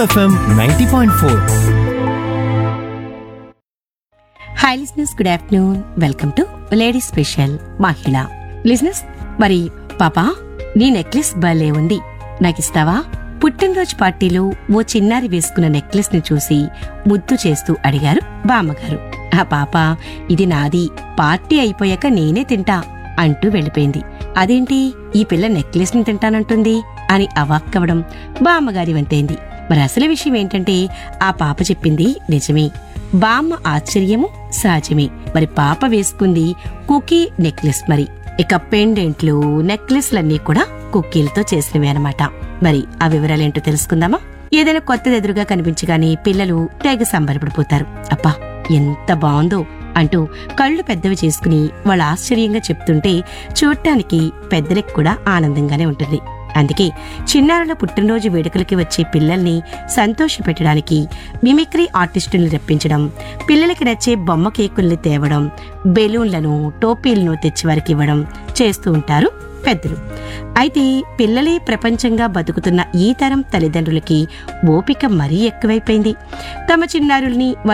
FM ninety point four hi listeners good afternoon welcome to lady special మహిళ listeners మరి పాపా నీ necklace భలే ఉంది నాకిస్తావా పుట్టినరోజు పార్టీలో ఓ చిన్నారి వేసుకున్న నెక్లెస్ ని చూసి ముద్దు చేస్తూ అడిగారు బామ్మగారు ఆ పాప ఇది నాది పార్టీ అయిపోయాక నేనే తింటా అంటూ వెళ్ళిపోయింది అదేంటి ఈ పిల్ల నెక్లెస్ ని తింటానంటుంది అని అవాక్కవడం బామ్మగారి వంతైంది మరి అసలు విషయం ఏంటంటే ఆ పాప చెప్పింది నిజమే బామ్మ ఆశ్చర్యము సహజమే మరి పాప వేసుకుంది కుకీ నెక్లెస్ మరి ఇక పెండెంట్లు నెక్లెస్లన్నీ కూడా కుక్కీలతో చేసినవి అన్నమాట మరి ఆ వివరాలేంటో తెలుసుకుందామా ఏదైనా కొత్తది ఎదురుగా కనిపించగానే పిల్లలు తెగ సంబరపడిపోతారు అబ్బా ఎంత బాగుందో అంటూ కళ్ళు పెద్దవి చేసుకుని వాళ్ళు ఆశ్చర్యంగా చెప్తుంటే చూడటానికి పెద్దలకు కూడా ఆనందంగానే ఉంటుంది అందుకే చిన్నారుల పుట్టినరోజు వేడుకలకి వచ్చే పిల్లల్ని సంతోషపెట్టడానికి మిమిక్రీ ఆర్టిస్టుల్ని రప్పించడం పిల్లలకి నచ్చే బొమ్మ కేకుల్ని తేవడం బెలూన్లను టోపీలను తెచ్చి వారికి ఇవ్వడం చేస్తూ ఉంటారు పెద్దలు అయితే పిల్లలే ప్రపంచంగా బతుకుతున్న ఈ తరం తల్లిదండ్రులకి ఓపిక మరీ ఎక్కువైపోయింది తమ చిన్నారుల్ని